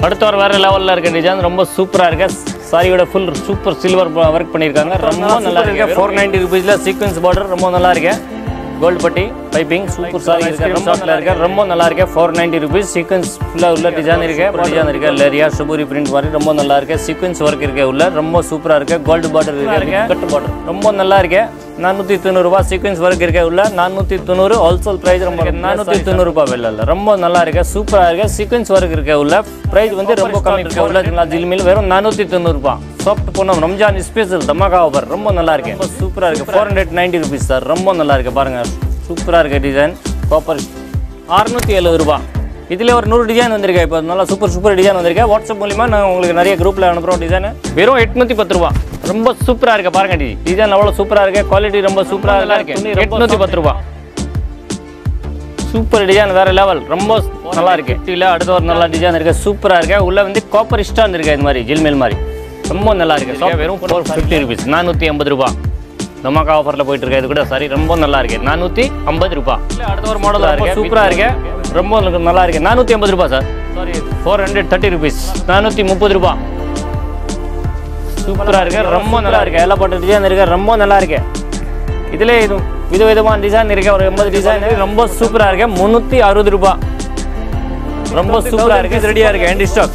அடுத்த ஒரு வேற லெவலில் இருக்க டிசைன் ரொம்ப சூப்பராக இருக்கு சாரியோட ஃபுல் சூப்பர் சில்வர் ஒர்க் பண்ணியிருக்காங்க ரொம்ப நல்லா இருக்கு ஃபோர் நைன்டி ருபீஸில் சீக்வன்ஸ் பார்டர் ரொம்ப நல்லா இருக்கு கோல்டு பட்டி பைப்பிங் சூப்பர் சாரி இருக்கு ரொம்ப நல்லா இருக்கு ரொம்ப நல்லா இருக்கு ஃபோர் நைன்டி ருபீஸ் சீக்வன்ஸ் ஃபுல்லாக உள்ள டிசைன் இருக்கு டிசைன் இருக்கு லெரியா சுபூரி பிரிண்ட் மாதிரி ரொம்ப நல்லா இருக்கு சீக்வன்ஸ் ஒர்க் இருக்கு உள்ள ரொம்ப சூப்பராக இருக்கு கோல்டு பார்டர் இருக்கு கட்டு பார்டர் ரொம்ப நல்லா இருக்கு நானூற்றி தொண்ணூறுபா சீக்வன்ஸ் ஒர்க் இருக்க உள்ள நானூற்றி தொண்ணூறு ஹோல்சேல் ப்ரைஸ் ரொம்ப நானூற்றி தொண்ணூறுபா வெளில இல்லை ரொம்ப நல்லா இருக்கு சூப்பராக இருக்கு சீக்வன்ஸ் ஒர்க் இருக்க உள்ள ப்ரைஸ் வந்து ரொம்ப கம்மி இருக்க உள்ள ஜில்மில் வெறும் நானூற்றி தொண்ணூறுபா சாஃப்ட் பொண்ணம் ரம்ஜான் ஸ்பெஷல் தமாகா ஆஃபர் ரொம்ப நல்லா இருக்கு ரொம்ப சூப்பராக இருக்கு four hundred ninety rupees sir ரொம்ப நல்லா இருக்கு பாருங்க சூப்பராக இருக்கு டிசைன் காப்பர் அறுநூற்றி எழுபது ரூபா இதில் ஒரு நூறு டிசைன் வந்திருக்கு இப்போ நல்லா சூப்பர் சூப்பர் டிசைன் வந்திருக்கு வாட்ஸ்அப் மூலிமா நான் உங்களுக்கு நிறைய குரூப்பில் அனுப்புகிறோம் டிசைன் வெறும் எட்நூற்றி பத்து ரூபா ரொம்ப சூப்பராக இருக்கு பாருங்க டி டிசைன் அவ்வளோ சூப்பராக இருக்கு குவாலிட்டி ரொம்ப சூப்பராக இருக்கு எட்நூற்றி பத்து ரூபா சூப்பர் டிசைன் வேற லெவல் ரொம்ப நல்லா இருக்கு இல்லை அடுத்த ஒரு நல்ல டிசைன் இருக்கு சூப்பரா இருக்கு உள்ள வந்து காப்பர் ஸ்டாண்ட் இருக்கு இந்த மாதிரி ஜில்மேல் மாதிரி ரொம்ப நல்லா இருக்கு வெறும் ஃபோர் ஃபிஃப்டி ருபீஸ் நானூற்றி ஐம்பது ரூபா தமாக்கா ஆஃபரில் போயிட்டு இருக்கு இது கூட சரி ரொம்ப நல்லா இருக்கு நானூற்றி ஐம்பது ரூபா இல்லை அடுத்த ஒரு மாடல் இருக்கு சூப்பரா இருக்கு ரொம்ப நல்லா இருக்கு நானூற்றி ஐம்பது ரூபா sir sorry four hundred thirty rupees நானூற்றி முப்பது ரூபா சூப்பரா இருக்கு ரொம்ப நல்லா இருக்கு எல்லா பாட்டு டிசைன் இருக்கு ரொம்ப நல்லா இருக்கு இதுல இது வித விதமான டிசைன் இருக்கு ஒரு எண்பது டிசைன் ரொம்ப சூப்பரா இருக்கு முந்நூற்றி அறுபது ரூபாய் ரொம்ப சூப்பரா இருக்கு ரெடியா இருக்கு ஹேண்ட் ஸ்டாக்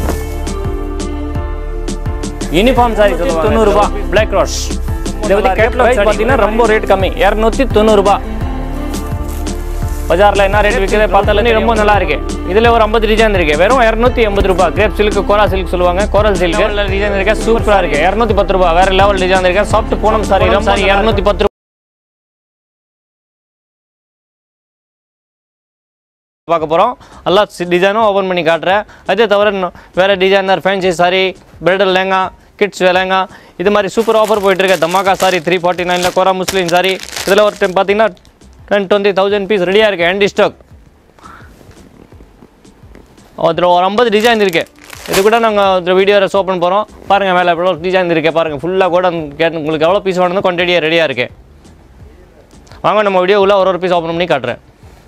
யூனிஃபார்ம் சாரி தொண்ணூறு ரூபாய் பிளாக் ராஷ் இது வந்து கேட்லாக் பார்த்தீங்கன்னா ரொம்ப ரேட் கம்மி இரநூத்தி தொண்ணூறு ரூபாய் பஜார்ல என்ன ரேட் விற்கிறத பார்த்தாலே ரொம்ப நல்லா இருக்கு இதுல ஒரு ஐம்பது டிசைன் இருக்கு வெறும் இரநூத்தி எண்பது ரூபாய் கிரேப் சில்க் கோரா சில்க் சொல்லுவாங்க கோரல் சில்க் டிசைன் இருக்கு சூப்பரா இருக்கு இரநூத்தி பத்து ரூபாய் வேற லெவல் டிசைன் இருக்கு சாஃப்ட் பூனம் சாரி சாரி இரநூத்தி பத்து பார்க்க போகிறோம் எல்லா டிசைனும் ஓப்பன் பண்ணி காட்டுறேன் அதே தவிர இன்னும் வேறு designer fancy sari bridal lehenga kids lehenga இது மாதிரி சூப்பர் ஆஃபர் போயிட்டுருக்கு தமாக்கா சாரி த்ரீ ஃபார்ட்டி நைனில் கோரா முஸ்லீம் சாரி இதில் ஒரு டைம் பார்த்தீங்கன்னா டென் டுவெண்ட்டி தௌசண்ட் பீஸ் ரெடியாக இருக்குது ஹேண்டி ஸ்டாக் அதில் ஒரு ஐம்பது டிசைன் இருக்குது இது கூட நாங்கள் இந்த வீடியோவில் ஷோ பண்ண போகிறோம் பாருங்கள் மேலே எவ்வளோ டிசைன் இருக்குது பாருங்கள் ஃபுல்லாக கூட கேட்டு உங்களுக்கு எவ்வளோ பீஸ் வேணும் குவான்டிட்டியாக ரெடியாக இருக்கு வாங்க நம்ம வீடியோவில் ஒரு ஒரு பீஸ் ஓப்பன் பண்ணி காட்டுறேன்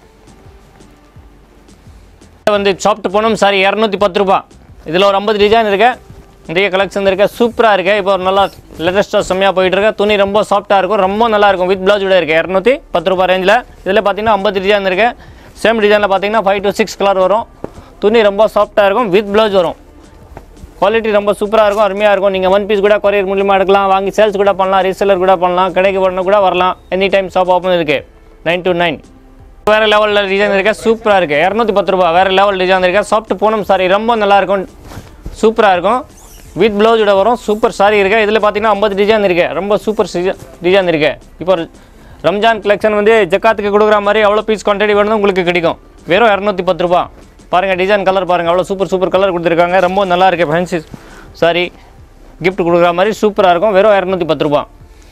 வந்து சாப்பிட்டு போனோம் சாரி இரநூத்தி பத்து ரூபா இதில் ஒரு ஐம்பது டிசைன் இருக்கு நிறைய கலெக்ஷன் இருக்கு சூப்பராக இருக்கு இப்போ ஒரு நல்லா லேட்டஸ்ட்டாக செம்மையாக போயிட்டு இருக்கு துணி ரொம்ப சாஃப்ட்டாக இருக்கும் ரொம்ப நல்லா இருக்கும் வித் பிளவுஸோட இருக்கு இரநூத்தி பத்து ரூபா ரேஞ்சில் இதில் பார்த்தீங்கன்னா ஐம்பது டிசைன் இருக்கு சேம் டிசைனில் பார்த்தீங்கன்னா ஃபைவ் டு சிக்ஸ் கலர் வரும் துணி ரொம்ப சாஃப்ட்டாக இருக்கும் வித் பிளவுஸ் வரும் குவாலிட்டி ரொம்ப சூப்பராக இருக்கும் அருமையாக இருக்கும் நீங்கள் ஒன் பீஸ் கூட கொரியர் மூலியமாக எடுக்கலாம் வாங்கி சேல்ஸ் கூட பண்ணலாம் ரீசெல்லர் கூட பண்ணலாம் கடைக்கு போடணும் கூட வரலாம் எனி டைம் ஷாப் ஓப்பன் இருக்கு நைன் டு நைன் வேறு லெவலில் டிசைன் இருக்கா சூப்பராக இருக்குது இரநூத்தி பத்து ரூபா வேறு லெவல் டிசைன் இருக்கா சாஃப்ட் பூனம் சாரி ரொம்ப நல்லா இருக்கும் சூப்பராக இருக்கும் வித் ப்ளவுஸோட வரும் சூப்பர் சாரி இருக்கு இதில் பார்த்தீங்கன்னா ஐம்பது டிசைன் இருக்கு ரொம்ப சூப்பர் டிசைன் இருக்கு இப்போ ரம்ஜான் கலெக்ஷன் வந்து ஜக்காத்துக்கு கொடுக்குற மாதிரி எவ்வளோ பீஸ் குவான்டிட்டி வேணும் உங்களுக்கு கிடைக்கும் வெறும் இரநூத்தி பத்து ரூபா பாருங்கள் டிசைன் கலர் பாருங்கள் அவ்வளோ சூப்பர் சூப்பர் கலர் கொடுத்துருக்காங்க ரொம்ப நல்லா இருக்கு ஃபேன்சி சாரி கிஃப்ட் கொடுக்குற மாதிரி சூப்பராக இருக்கும் வெறும் இரநூத்தி பத்து ரூபா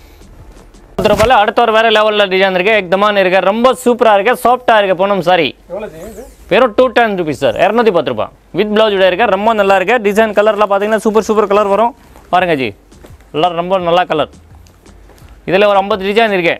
பத்து ரூபாயில் அடுத்த ஒரு வேறு லெவலில் டிசைன் இருக்கு எக்தமான இருக்கு ரொம்ப சூப்பராக இருக்கு சாஃப்டாக இருக்கு பொண்ணும் சாரி வெறும் டூ டென் ருபீஸ் சார் இரநூத்தி பத்து ரூபா வித் பிளவுஸோட இருக்கு ரொம்ப நல்லா இருக்கு டிசைன் கலர்லாம் பார்த்தீங்கன்னா சூப்பர் சூப்பர் கலர் வரும் பாருங்க ஜி எல்லாம் ரொம்ப நல்லா கலர் இதில் ஒரு ஐம்பது டிசைன் இருக்கு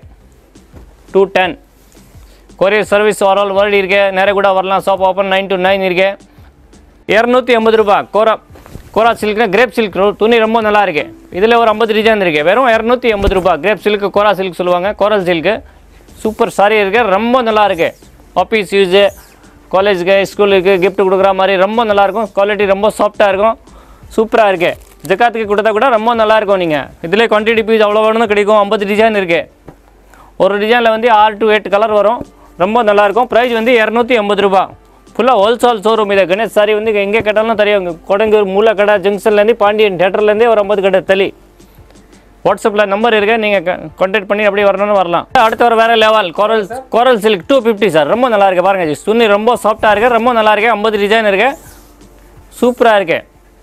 two ten courier service all world இருக்கு நிறைய கூட வரலாம் shop open nine to nine இருக்கு இரநூத்தி எண்பது ரூபா கோரா கோரா சில்க்னா கிரேப் சில்க் துணி ரொம்ப நல்லா இருக்கு இதில் ஒரு ஐம்பது டிசைன் இருக்கு வெறும் இரநூத்தி எண்பது ரூபா கிரேப் சில்க் கோரா சில்க் சொல்லுவாங்க கோரல் சில்க்கு சூப்பர் சாரி இருக்கு ரொம்ப நல்லா இருக்கு ஆஃபீஸ் யூஸு காலேஜுக்கு ஸ்கூலுக்கு கிஃப்ட் கொடுக்குற மாதிரி ரொம்ப நல்லா இருக்கும் குவாலிட்டி ரொம்ப சாஃப்டாக இருக்கும் சூப்பராக இருக்கு ஜக்காத்துக்கு கொடுத்தா கூட ரொம்ப நல்லா இருக்கும் நீங்கள் இதிலே குவான்டிட்டி பீஸ் அவ்வளோ வேணும் கிடைக்கும் ஐம்பது டிசைன் இருக்கு ஒரு டிசைனில் வந்து ஆறு டு எட்டு கலர் வரும் ரொம்ப நல்லா இருக்கும் ப்ரைஸ் வந்து இரநூத்தி எண்பது ரூபா ஃபுல்லாக ஹோல்சேல் ஷோரூம் இது கணேஷ் சாரி வந்து எங்கே கேட்டாலும் தெரியும் கொடங்கூர் மூலக்கடை ஜங்ஷன்லேருந்து பாண்டியன் தேட்டர்லேருந்தே ஒரு ஐம்பது கடை தள்ளி வாட்ஸ்அப்பில் நம்பர் இருக்கு நீங்கள் கான்டாக்ட் பண்ணி அப்படியே வரணும்னு வரலாம் அடுத்து ஒரு வேறு level coral coral silk two fifty sir ரொம்ப நல்லா இருக்கு பாருங்க ஜி துணி ரொம்ப சாஃப்டாக இருக்கு ரொம்ப நல்லா இருக்கு ஐம்பது டிசைன் இருக்கு சூப்பராக இருக்கு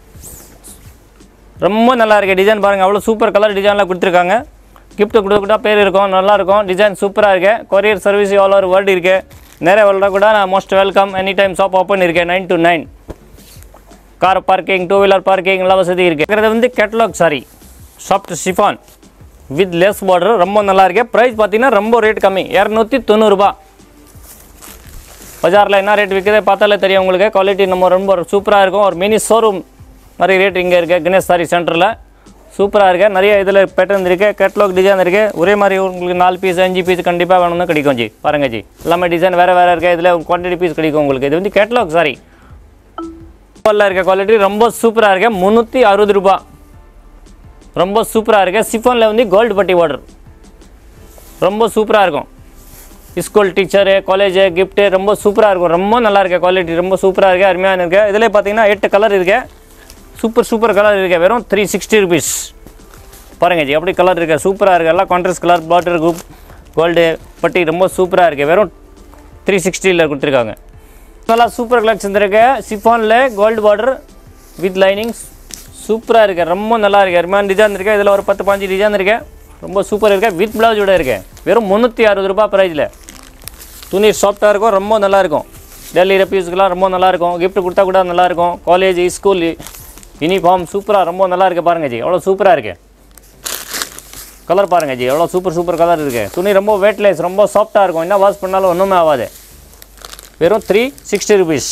ரொம்ப நல்லா இருக்கு டிசைன் பாருங்க அவ்வளோ சூப்பர் கலர் டிசைன்லாம் கொடுத்துருக்காங்க கிஃப்ட் கொடுத்துட்டா பேர் இருக்கும் நல்லா இருக்கும் டிசைன் சூப்பராக இருக்கு courier service all over world இருக்கு நிறைய வரலாம் கூட நான் most welcome any time shop open இருக்கேன் nine to nine car parking two wheeler parking எல்லாம் வசதி இருக்கு இருக்கிறது வந்து catalogue sari soft chiffon with less border ரொம்ப நல்லா இருக்கு ப்ரைஸ் பார்த்தீங்கன்னா ரொம்ப ரேட் கம்மி இரநூத்தி தொண்ணூறுபா பஜாரில் என்ன ரேட் விற்கிறதே பார்த்தாலே தெரியும் உங்களுக்கு குவாலிட்டி நம்ம ரொம்ப சூப்பராக இருக்கும் ஒரு மினி ஷோரூம் மாதிரி ரேட் இங்கே இருக்குது கணேஷ் சாரி சென்டரில் சூப்பராக இருக்குது நிறைய இதில் பேட்டர்ன் இருக்குது கேட்லாக் டிசைன் இருக்குது ஒரே மாதிரி உங்களுக்கு நாலு பீஸ் அஞ்சு பீஸ் கண்டிப்பாக வேணும்னு கிடைக்கும் ஜி பாருங்க ஜி எல்லாமே டிசைன் வேறு வேறு இருக்குது இதில் குவான்டிட்டி பீஸ் கிடைக்கும் உங்களுக்கு இது வந்து கேட்லாக் சாரி சூப்பரில் இருக்க குவாலிட்டி ரொம்ப சூப்பராக இருக்கு முந்நூற்றி அறுபது ரூபா ரொம்ப சூப்பராக இருக்கு சிஃபானில் வந்து கோல்டு பட்டி பார்டர் ரொம்ப சூப்பராக இருக்கும் ஸ்கூல் டீச்சரு காலேஜு கிஃப்ட்டு ரொம்ப சூப்பராக இருக்கும் ரொம்ப நல்லா இருக்கு குவாலிட்டி ரொம்ப சூப்பராக இருக்குது அருமையான இருக்கு இதில் பார்த்தீங்கன்னா எட்டு கலர் இருக்கு சூப்பர் சூப்பர் கலர் இருக்கு வெறும் த்ரீ சிக்ஸ்டி ருபீஸ் பாருங்க ஜி எப்படி கலர் இருக்கு சூப்பராக இருக்குது எல்லாம் கான்ட்ராஸ்ட் கலர் பார்டர் குரூப் கோல்டு பட்டி ரொம்ப சூப்பராக இருக்குது வெறும் த்ரீ சிக்ஸ்டியில் கொடுத்துருக்காங்க நல்லா சூப்பர் கலெக்ஷன் இருக்கு சிஃபானில் கோல்டு பார்டர் வித் லைனிங்ஸ் சூப்பராக இருக்கு ரொம்ப நல்லா இருக்கு அருமையான டிசைன் இருக்கு இதில் ஒரு பத்து பாஞ்சு டிசைன் இருக்கு ரொம்ப சூப்பர் இருக்கு வித் பிளவுஸோட இருக்கு வெறும் முந்நூற்றி அறுபது ரூபாய் ப்ரைஸில் துணி சாஃப்டாக இருக்கும் ரொம்ப நல்லா இருக்கும் டெல்லி ரெப்யூஸ்க்கெலாம் ரொம்ப நல்லா இருக்கும் gift கொடுத்தா கூட நல்லா இருக்கும் காலேஜ் ஸ்கூல் யூனிஃபார்ம் சூப்பராக ரொம்ப நல்லா இருக்கு பாருங்க ஜி எவ்வளோ சூப்பராக இருக்கு கலர் பாருங்க ஜி எவ்வளோ சூப்பர் சூப்பர் கலர் இருக்கு துணி ரொம்ப வெயிட்லெஸ் ரொம்ப சாஃப்டாக இருக்கும் என்ன வாஷ் பண்ணாலும் ஒன்றுமே ஆகாது வெறும் three sixty rupees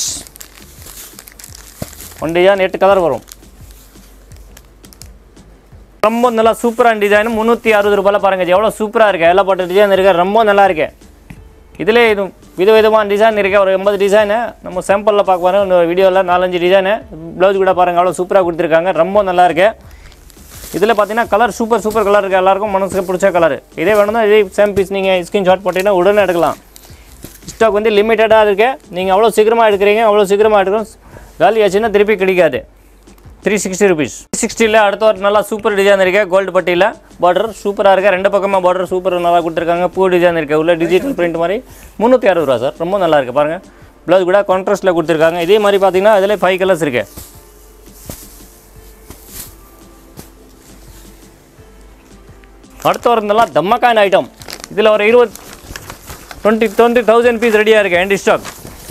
one design எட்டு கலர் வரும் ரொம்ப நல்லா சூப்பரான டிசைன் முந்நூற்றி அறுபது ரூபாயில் பாருங்க எவ்வளோ சூப்பராக இருக்கு எல்லாம் போட்ட டிசைன் இருக்கு ரொம்ப நல்லா இருக்கு இதிலே இது வித விதமான டிசைன் இருக்கு ஒரு எண்பது டிசைனு நம்ம சாம்பிளில் பார்க்க போகிறோம் இந்த வீடியோவில் நாலஞ்சு டிசைனு ப்ளவுஸ் கூட பாருங்க அவ்வளோ சூப்பராக கொடுத்துருக்காங்க ரொம்ப நல்லா இருக்கு இதில் பார்த்தீங்கன்னா கலர் சூப்பர் சூப்பர் கலர் இருக்குது எல்லாருக்கும் மனசுக்கு பிடிச்ச கலர் இதே வேணும்னா இதே சேம் பீஸ் நீங்கள் ஸ்க்ரீன்ஷாட் போட்டிங்கன்னா உடனே எடுக்கலாம் ஸ்டாக் வந்து லிமிட்டடாக இருக்கு நீங்கள் அவ்வளோ சீக்கிரமாக எடுக்கிறீங்க அவ்வளோ சீக்கிரமாக எடுக்கிறோம் காலி ஆச்சுன்னா திருப்பி கிடைக்காது த்ரீ சிக்ஸ்டி ருபீஸ் த்ரீ சிக்ஸ்டியில் அடுத்த ஒரு நல்லா சூப்பர் டிசைன் இருக்கு கோல்டு பட்டியில் பார்டர் சூப்பராக இருக்கு ரெண்டு பக்கமாக பார்டர் சூப்பர் நல்லா கொடுத்துருக்காங்க பூ டிசைன் இருக்கு உள்ள டிஜிட்டல் பிரிண்ட் மாதிரி முந்நூற்றி அறுபது ரூபா சார் ரொம்ப நல்லா இருக்கு பாருங்கள் ப்ளவுஸ் கூட கான்ட்ராஸ்ட்டில் கொடுத்துருக்காங்க இதே மாதிரி பார்த்தீங்கன்னா அதில் ஃபைவ் கலர்ஸ் இருக்கு அடுத்த வரதெல்லாம் தம்மக்கான ஐட்டம் இதில் ஒரு இருபது டுவெண்ட்டி டுவெண்ட்டி தௌசண்ட் பீஸ் ரெடியாக இருக்கு எண்ட் ஸ்டாக்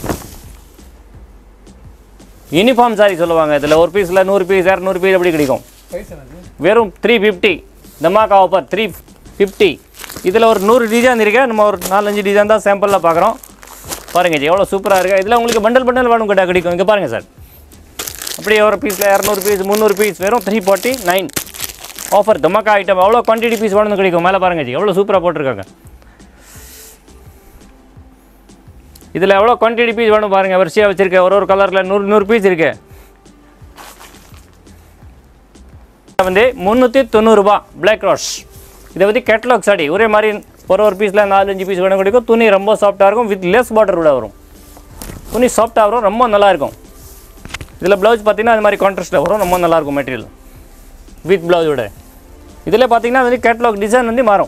யூனிஃபார்ம் சாரி சொல்லுவாங்க இதில் ஒரு பீஸில் நூறு பீஸ் இரநூறு பீஸ் அப்படி கிடைக்கும் வெறும் த்ரீ ஃபிஃப்டி தமாக்கா ஆஃபர் த்ரீ ஃபிஃப்டி இதில் ஒரு நூறு டிசைன் இருக்கு நம்ம ஒரு நாலஞ்சு டிசைன் தான் சாம்பிளில் பார்க்குறோம் பாருங்க ஜி எவ்வளோ சூப்பராக இருக்குது இதில் உங்களுக்கு பண்டல் பண்டல் வேணும் கிட்ட கிடைக்கும் இங்கே பாருங்கள் சார் அப்படியே ஒரு பீஸில் இரநூறு பீஸ் முந்நூறு பீஸ் வெறும் த்ரீ ஃபார்ட்டி நைன் ஆஃபர் தமாக்கா ஐட்டம் எவ்வளோ குவான்டிட்டி பீஸ் வேணும்னு கிடைக்கும் மேலே பாருங்க ஜி எவ்வளோ சூப்பராக போட்டிருக்காங்க இதில் எவ்வளோ குவான்டிட்டி பீஸ் வேணும் பாருங்கள் வரிசையாக வச்சுருக்கேன் ஒரு ஒரு கலரில் நூறு நூறு பீஸ் இருக்கு வந்து முந்நூற்றி தொண்ணூறுரூபா பிளாக் ராஷ் இதை வந்து கேட்லாக் சாடி ஒரே மாதிரி ஒரு ஒரு பீஸில் நாலஞ்சு பீஸ் வேணும் கிடைக்கும் துணி ரொம்ப சாஃப்டாக இருக்கும் வித் லெஸ் பார்டர் கூட வரும் துணி சாஃப்டாக வரும் ரொம்ப நல்லா இருக்கும் இதில் ப்ளவுஸ் பார்த்தீங்கன்னா அது மாதிரி கான்ட்ராஸ்ட்டில் வரும் ரொம்ப நல்லா இருக்கும் மெட்டீரியல் வித் ப்ளவுஸோட இதில் பார்த்தீங்கன்னா வந்து கேட்லாக் டிசைன் வந்து மாறும்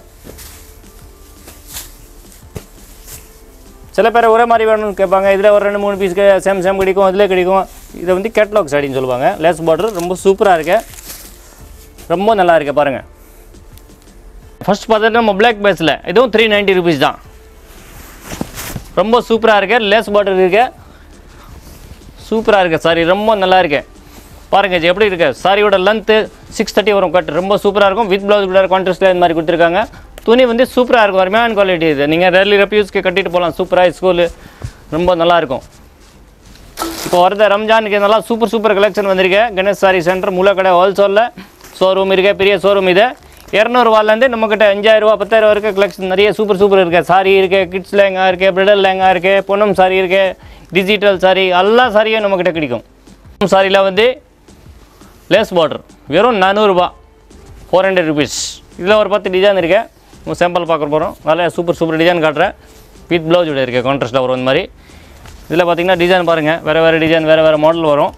சில பேர் ஒரே மாதிரி வேணும்னு கேட்பாங்க இதில் ஒரு ரெண்டு மூணு பீஸ்க்கு சேம் சேம் கிடைக்கும் இதில் கிடைக்கும் இதை வந்து கேட்லாக் சாடின்னு சொல்லுவாங்க லேஸ் பார்டர் ரொம்ப சூப்பராக இருக்கு ரொம்ப நல்லா இருக்கு பாருங்கள் ஃபர்ஸ்ட் பார்த்தீங்கன்னா நம்ம பிளாக் பேஸில் இதுவும் த்ரீ நைன்ட்டி ருபீஸ் தான் ரொம்ப சூப்பராக இருக்கு லேஸ் பார்டர் இருக்கு சூப்பராக இருக்கு சாரி ரொம்ப நல்லா இருக்கு பாருங்க இது எப்படி இருக்கு சாரியோட லென்த்து சிக்ஸ் தேர்ட்டி வரும் கட் ரொம்ப சூப்பராக இருக்கும் வித் ப்ளவுஸ் கூட கான்ட்ராஸ்டில் இந்த மாதிரி கொடுத்துருக்காங்க துணி வந்து சூப்பராக இருக்கும் அருமையான குவாலிட்டி இது நீங்கள் டெய்லி ரெப்யூஸ்க்கு கட்டிட்டு போகலாம் சூப்பராக ஸ்கூலு ரொம்ப நல்லா இருக்கும் இப்போ வரத ரம்ஜானுக்கு நல்லா சூப்பர் சூப்பர் கலெக்ஷன் வந்திருக்கு கணேஷ் சாரி சென்டர் மூலக்கடை ஹோல்சேலில் ஷோரூம் இருக்கு பெரிய ஷோரூம் இது இரநூறுவாலேருந்து நம்மக்கிட்ட அஞ்சாயிரரூவா பத்தாயிரம் வரைக்கும் கலெக்ஷன் நிறைய சூப்பர் சூப்பர் இருக்குது சாரி இருக்குது கிட்ஸ் லேங்கா இருக்குது பிரிடல் லேங்கா இருக்குது பொன்னம் சாரி இருக்குது டிஜிட்டல் சாரி எல்லா சாரியும் நம்மக்கிட்ட கிடைக்கும் சாரியில் வந்து லேஸ் பார்டர் வெறும் நானூறுரூபா ஃபோர் ஹண்ட்ரட் ருபீஸ் இதில் ஒரு பத்து டிசைன் இருக்கு நம்ம சாம்பிள் பார்க்க போகிறோம் நல்ல சூப்பர் சூப்பர் டிசைன் காட்டுறேன் வித் ப்ளவுஸ் விட இருக்குது கான்ட்ராஸ்ட்டில் வரும் இந்த மாதிரி இதில் பார்த்தீங்கன்னா டிசைன் பாருங்கள் வேறு வேறு டிசைன் வேறு வேறு மாடல் வரும்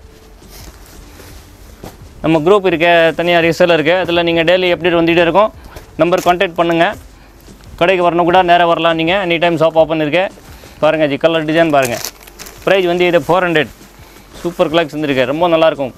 நம்ம குரூப் இருக்க தனியாக ரிசல் இருக்குது அதில் நீங்கள் டெய்லி எப்படி வந்துகிட்டே இருக்கும் நம்பர் கான்டாக்ட் பண்ணுங்கள் கடைக்கு வரணும் கூட நேராக வரலாம் நீங்கள் எனி டைம் ஷாப் ஓப்பன் இருக்கு பாருங்கள் ஜி கலர் டிசைன் பாருங்கள் ப்ரைஸ் வந்து இது ஃபோர் ஹண்ட்ரட் சூப்பர் கலெக்ஷன் இருக்கு ரொம்ப நல்லாயிருக்கும்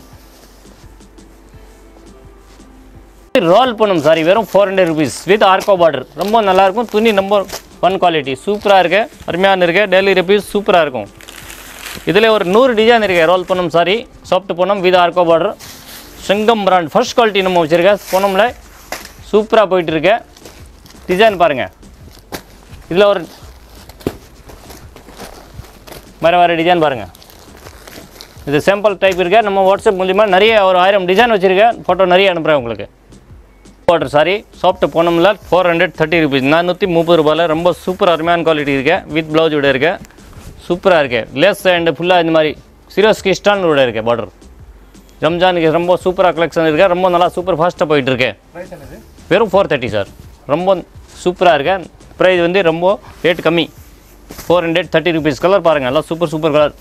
ரோல் பண்ணும் சாரி வெறும் ஃபோர் ஹண்ட்ரட் ருபீஸ் வித் ஆர்கோ பார்டர் ரொம்ப நல்லாயிருக்கும் துணி ரொம்ப ஒன் குவாலிட்டி சூப்பராக இருக்கு அருமையான இருக்கு டெய்லி ருபீஸ் சூப்பராக இருக்கும் இதில் ஒரு நூறு டிசைன் இருக்கு ரோல் பண்ணும் சாரி சாஃப்ட் பூனம் வித் ஆர்கோ border Singam brand first quality நம்ம வச்சுருக்கேன் பூனமில் சூப்பராக போயிட்டு இருக்கு டிசைன் பாருங்கள் இதில் ஒரு வேறு வேறு டிசைன் பாருங்கள் இது சாம்பிள் டைப் இருக்க நம்ம வாட்ஸ்அப் மூலிமா நிறைய ஒரு ஆயிரம் டிசைன் வச்சுருக்கேன் ஃபோட்டோ நிறைய அனுப்புகிறேன் உங்களுக்கு வாட்டர் சாரி சாஃப்ட் போனோம்ல ஃபோர் ஹண்ட்ரட் தேர்ட்டி ருபீஸ் நானூற்றி முப்பது ரூபாயில் ரொம்ப சூப்பர் அருமையான குவாலிட்டி இருக்கு வித் ப்ளவுஸோட இருக்கு சூப்பராக இருக்கு லேஸ் அண்ட் ஃபுல்லாக இந்த மாதிரி சீரோஸ்க்கு ஸ்டாண்டோட இருக்கு பார்டர் ரம்ஜானுக்கு ரொம்ப சூப்பராக கலெக்ஷன் இருக்கு ரொம்ப நல்லா சூப்பர் ஃபாஸ்ட்டாக போயிட்டு இருக்கு ப்ரைஸ் என்னது வெறும் ஃபோர் தேர்ட்டி சார் ரொம்ப சூப்பராக இருக்கு ப்ரைஸ் வந்து ரொம்ப ரேட் கம்மி four hundred thirty rupees colour பாருங்கள் எல்லாம் super super colour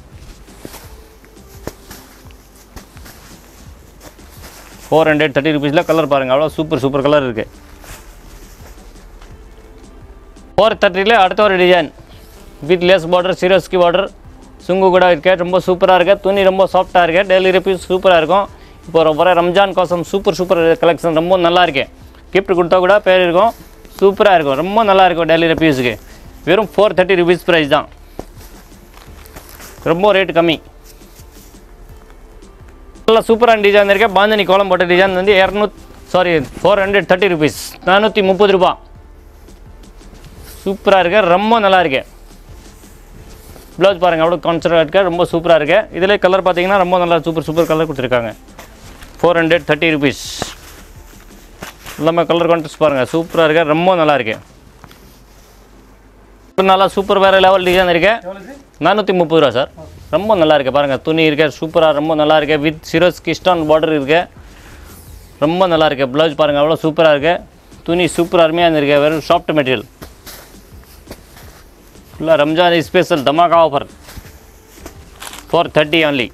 four hundred thirty ருபீஸில் கலர் பாருங்கள் அவ்வளோ சூப்பர் சூப்பர் கலர் இருக்குது ஃபோர் தேர்ட்டியில் அடுத்த ஒரு design with lace border Swarovski border சுங்கு கூட இருக்கு ரொம்ப சூப்பராக இருக்கு துணி ரொம்ப சாஃப்டாக இருக்கு டெய்லி ரிப்பீஸ் சூப்பராக இருக்கும் இப்போ வர ரம்ஜான் கோசம் சூப்பர் சூப்பர் கலெக்ஷன் ரொம்ப நல்லா இருக்கு கிஃப்ட் கொடுத்தா கூட பேர் இருக்கும் சூப்பராக இருக்கும் ரொம்ப நல்லா இருக்கும் டெய்லி ரிப்பீஸுக்கு வெறும் ஃபோர் தேர்ட்டி ருபீஸ் ப்ரைஸ் தான் ரொம்ப ரேட் கம்மி நல்லா சூப்பரான டிசைன் இருக்கு பாந்தனி கோலம் போட்ட டிசைன் வந்து இரநூத் sari four hundred thirty rupees நானூற்றி முப்பது ரூபா சூப்பராக இருக்கு ரொம்ப நல்லா இருக்கு ப்ளவுஸ் பாருங்கள் அவ்வளோ கான்சர்ட் இருக்கு ரொம்ப சூப்பராக இருக்கு இதில் கலர் பார்த்தீங்கன்னா ரொம்ப நல்லா சூப்பர் சூப்பர் கலர் கொடுத்துருக்காங்க ஃபோர் ஹண்ட்ரட் தேர்ட்டி ருபீஸ் எல்லாமே கலர் கான்ட்ராஸ்ட் பாருங்கள் சூப்பராக இருக்கு ரொம்ப நல்லா இருக்கு நல்லா சூப்பர் வேறு லெவல் டிசைன் இருக்கு எவ்வளோ இது நானூற்றி முப்பது ரூபா சார் ரொம்ப நல்லா இருக்கு பாருங்கள் துணி இருக்கு சூப்பராக ரொம்ப நல்லா இருக்கு வித் சிரோஸ் கிஸ்டான் பார்டர் இருக்கு ரொம்ப நல்லா இருக்கு ப்ளவுஸ் பாருங்கள் அவ்வளோ சூப்பராக இருக்கு துணி சூப்பர் அருமையாக இருக்கு வெறும் சாஃப்ட் மெட்டீரியல் ஃபுல்லாக ரம்ஜான் ஸ்பெஷல் தமாகா ஆஃபர் ஃபோர் தேர்ட்டி ஒன்லி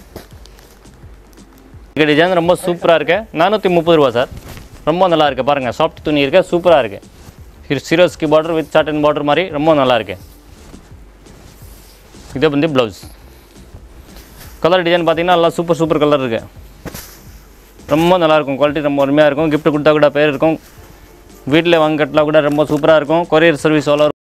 இந்த டிசைன் ரொம்ப சூப்பராக இருக்கு நானூற்றி முப்பது ரூபா சார் ரொம்ப நல்லா இருக்கு பாருங்கள் சாஃப்ட் துணி இருக்கு சூப்பராக இருக்கு Swarovski border with satin border மாதிரி ரொம்ப நல்லா இருக்கு இது வந்து ப்ளவுஸ் கலர் டிசைன் பார்த்தீங்கன்னா நல்லா சூப்பர் சூப்பர் கலர் இருக்கு ரொம்ப நல்லாயிருக்கும் குவாலிட்டி ரொம்ப அருமையாக இருக்கும் gift கொடுத்தா கூட பேர் இருக்கும் வீட்டில் வாங்கி கட்டலாம் கூட ரொம்ப சூப்பராக இருக்கும் கொரியர் சர்வீஸ் அவ்வளோ